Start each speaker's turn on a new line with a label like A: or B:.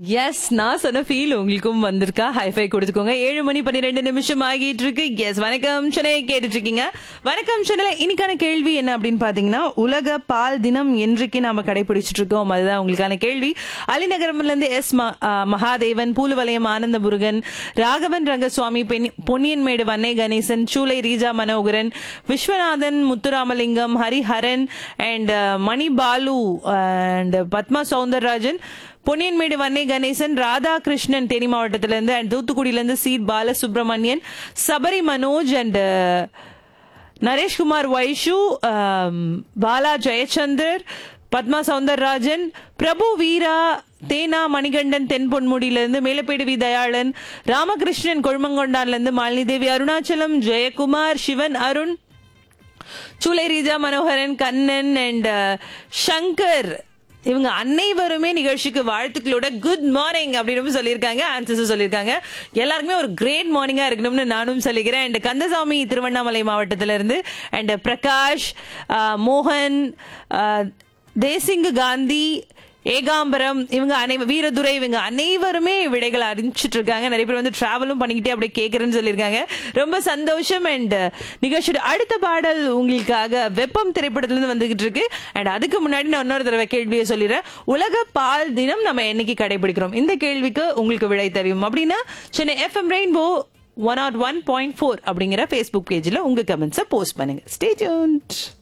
A: S நான் சொன்ன feel உங்களுக்கும் வந்திருக்கா ஹைஃபை கொடுத்துக்கோங்க ஏழு மணி பன்னிரெண்டு நிமிஷம் ஆகிட்டு இருக்கு எஸ் வணக்கம் சென்னை கேட்டுட்டு இருக்கீங்க வணக்கம் சென்னையில இன்னைக்கான கேள்வி என்ன அப்படின்னு பாத்தீங்கன்னா உலக பால் தினம் என்றைக்கு நாம கடைபிடிச்சிட்டு இருக்கோம் அதுதான் உங்களுக்கான கேள்வி அலிநகரம்ல இருந்து எஸ் ம- ஆ, மகாதேவன் பூலுவலயம் ஆனந்த முருகன் ராகவன் ரங்கசுவாமி பெண்- பொன்னியன்மேடு வன்னை கணேசன் சூளை ரீஜா மனோகரன் விஸ்வநாதன் முத்துராமலிங்கம் ஹரிஹரன் அண்ட் மணி பாலு அண்ட் பத்மா சவுந்தரராஜன் பொன்னியன்மேடு வன்னை கணேசன் ராதாகிருஷ்ணன் தேனி மாவட்டத்துல இருந்து அண்ட் தூத்துக்குடியில இருந்து சீட் பாலசுப்ரமணியன் சபரி மனோஜ் அண்ட் நரேஷ்குமார் வைஷு ஆம், பாலா ஜெயச்சந்தர் பத்மா சவுந்தரராஜன் பிரபு வீரா தேனா மணிகண்டன் தென்பொன்முடியில இருந்து மேலப்பேடு வி தயாளன் ராமகிருஷ்ணன் கொழுமங்கொண்டான்ல இருந்து மாலினி தேவி அருணாச்சலம் ஜெயக்குமார் சிவன் அருண் சூலை ரீஜா மனோகரன் கண்ணன் அண்ட் சங்கர் இவங்க அனைவருமே நிகழ்ச்சிக்கு வாழ்த்துக்களோட குட் மார்னிங் அப்படின்னு சொல்லியிருக்காங்க ஆன்சர்ஸ் சொல்லியிருக்காங்க எல்லாருக்குமே ஒரு கிரேட் மார்னிங்கா இருக்கணும்னு நானும் சொல்லிக்கிறேன் அண்ட் கந்தசாமி திருவண்ணாமலை மாவட்டத்துல இருந்து அண்ட் பிரகாஷ் ஆஹ், மோகன் ஆஹ், தேசிங்கு காந்தி ஏகாம்பரம் இவங்க அனை வீரதுரை இவங்க அனைவருமே விடைகள் அறிஞ்சிட்டு இருக்காங்க நிறைய பேர் வந்து டிராவலும் பண்ணிக்கிட்டே அப்படியே கேட்கறேன்னு சொல்லியிருக்காங்க ரொம்ப சந்தோஷம் அண்ட் நிகழ்ச்சியோட அடுத்த பாடல் உங்களுக்காக வெப்பம் திரைப்படத்துல இருந்து வந்துகிட்டு இருக்கு அண்ட் அதுக்கு முன்னாடி நான் இன்னொரு தடவை கேள்வியை சொல்லிடுறேன் உலக பால் தினம் நம்ம என்னைக்கு கடைபிடிக்கிறோம் இந்த கேள்விக்கு உங்களுக்கு விடை தெரியும் அப்படின்னா Chennai FM rainbow one naught one point four அப்படிங்கிற ஃபேஸ்புக் பேஜில் உங்க கமெண்ட்ஸை போஸ்ட் பண்ணுங்க ஸ்டே டியூன்ட்